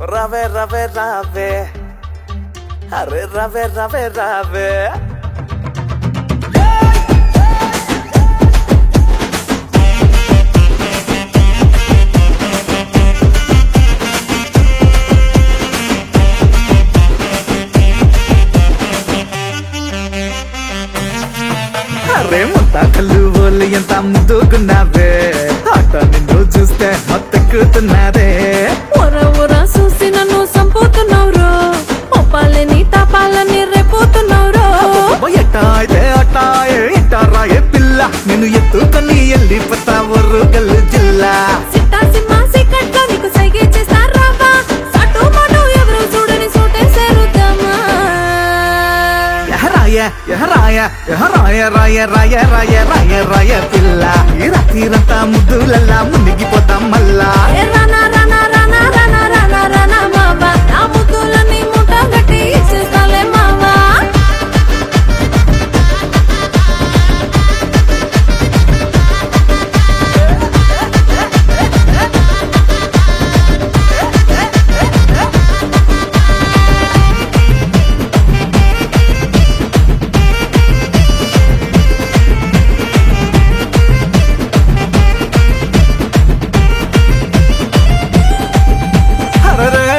రవే రవే రావే అరే రవే రవే రావే అరే ముత్త కళ్ళు ఓళ్ళు ఎంత ముద్దుకున్నావే ఆట నిన్ను చూస్తే మత్తెక్కుతున్నారే ఒర ఒర చూసి నన్ను సంపుతున్నావురో ఒప్పాలని తాపాలని రేపోతున్నావురో అబ్బబ్బ, ఎట్టా అయితే అట్టా ఎట్టా రాయే పిల్ల నేను ఎత్తుకొని వెళ్ళిపోతా ఒర్రుగల్లు జిల్లా సిట్టా సిమ్మా సిక్కట్లో నీకు సైగే చేస్తారావా సటు మటు ఎవరు చూడని సూటే సేరుద్దామా ఎహరాయ ఎహరాయ ఎహరాయ రాయ రాయ రాయ రాయ రాయ పిల్ల ఈ రాత్రిరంతా ముద్దులల్లా మునిగిపోతాం మళ్ళా ఏ రానా రానా రానా రానా రానా రానా మావా నా ముద్దులని ముఠ గట్టి ఇచ్చేస్తాలే మావా హరరే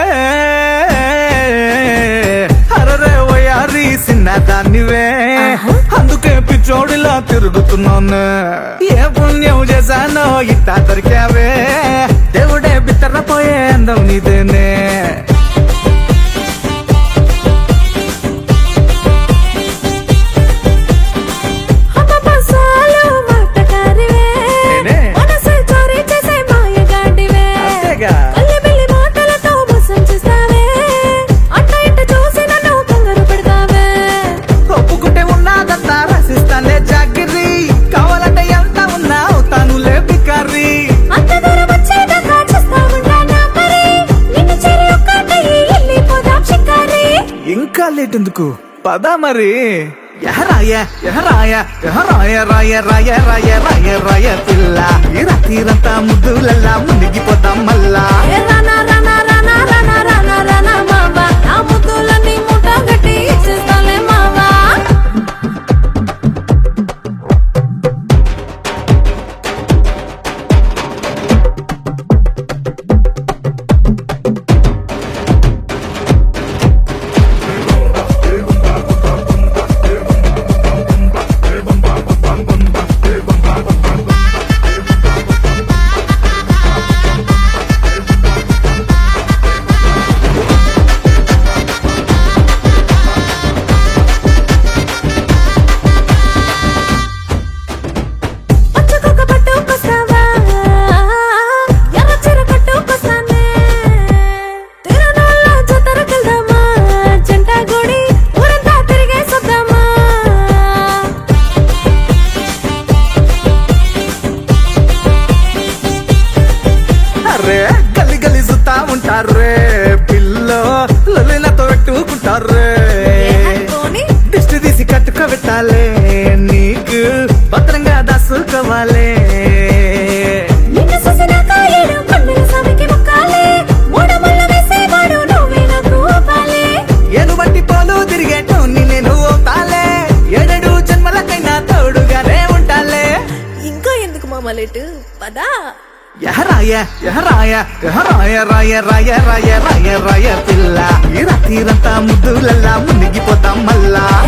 హరరే ఓయారి సిన్నదానివే అందుకే పిచ్చోడిలా తిరుగుతున్నాను ఏ పుణ్యం చేశానో ఇట్టా దొరికావే దేవుడే బిత్తరపోయే అందం నీదేనే అబ్బబ్బసాలు మాటకారివే నేనే. మనసు చోరీ చేసే మాయగాడివే అంతేగా. కల్లి బిల్లి మాటలతో మోసం చేస్తావే అట్ట ఇట్ట చూసి నన్ను కంగారు పెడతావే ఒప్పుకుంటే ఉన్నదంతా రసిస్తానే జాగిరి కావాలంటే ఎంత ఉన్నా అవుతానులే బికారి అంత దూరం వచ్చేదాకా చూస్తా ఉంటానా మరి నిన్ను చేరి ఒక్కటయ్యి వెళ్ళిపోదాం షికారి ఇంకా లేటెందుకు పదా మరి ఎహరాయ ఎహరాయ ఎహరాయ రాయ రాయ రాయ రాయ రాయ పిల్ల ఈ రాత్రిరంతా ముద్దులల్లా మునిగిపోతాం మళ్ళా ఏ రానా రానా రానా రానా రానా రానా మావా నా ముద్దులని ముఠ గట్టి ఇచ్చేస్తాలే మావా పచ్చకొక పట్టుకొస్తావా ఎర్ర చీర కట్టుకొస్తానే తిరునాళ్ళ జాతరకెళ్దామా జంట గుడి ఊరంతా తిరిగేసొద్దామా అరే గల్లి గల్లి సుత్తా ఉంటారే పిల్లో లొలినతో పెట్టుకుంటారే పోనీ దిష్టి తీసి కట్టుకోబెట్టాలే నీకు భద్రంగా దాసుకోవాలే నిన్ను చూసినాక ఏడు కన్నుల స్వామికి మొక్కాలే మూడముళ్ళు వేసేవాడు నువ్వే నాకు అవ్వాలి ఏను బట్టి పోలు తిరిగేటోని నేను అవుతాలే ఏడేడు జన్మలకైనా తోడుగానే ఉంటాలే ఇంకా ఎందుకు మామ లేటు పదా ఎహరాయ ఎహరాయ ఎహరాయ రాయ రాయ రాయ రాయ రాయ పిల్ల ఈ రాత్రిరంతా ముద్దులల్లా మునిగిపోతాం మళ్ళా